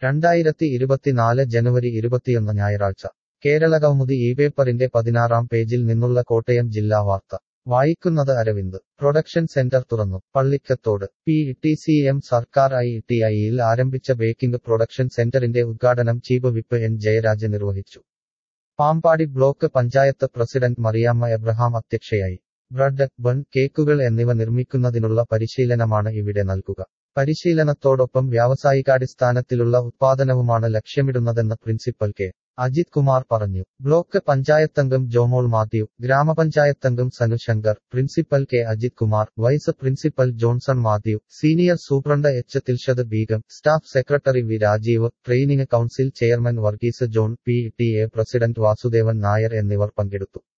രണ്ടായിരത്തി ഇരുപത്തിനാല് ജനുവരി ഇരുപത്തിയൊന്ന് ഞായറാഴ്ച കേരളകൗമുദി ഈ പേപ്പറിന്റെ പതിനാറാം പേജിൽ നിന്നുള്ള കോട്ടയം ജില്ലാ വാർത്ത വായിക്കുന്നത് അരവിന്ദ് പ്രൊഡക്ഷൻ സെന്റർ തുറന്നു Pallikathode P T C M സർക്കാർ ഐ ടി ഐയിൽ ആരംഭിച്ച ബേക്കിംഗ് പ്രൊഡക്ഷൻ സെന്ററിന്റെ ഉദ്ഘാടനം ചീഫ് വിപ്പ് എൻ ജയരാജ് നിർവഹിച്ചു Pampady block panchayat president Mariamma Abraham അധ്യക്ഷയായി ബ്രഡ് ബൺ കേക്കുകൾ എന്നിവ നിർമ്മിക്കുന്നതിനുള്ള പരിശീലനമാണ് ഇവിടെ നൽകുക പരിശീലനത്തോടൊപ്പം വ്യാവസായികാടിസ്ഥാനത്തിലുള്ള ഉത്പാദനവുമാണ് ലക്ഷ്യമിടുന്നതെന്ന് പ്രിൻസിപ്പൽ കെ അജിത് കുമാർ പറഞ്ഞു ബ്ലോക്ക് പഞ്ചായത്തംഗം ജോമോൾ മാത്യു ഗ്രാമപഞ്ചായത്തംഗം Sanushankar principal K Ajith Kumar vice principal Johnson Mathew senior superintendent H Thilshad Beegum staff secretary V Rajeev training council chairman Varghese John P T A president Vasudevan Nair എന്നിവർ പങ്കെടുത്തു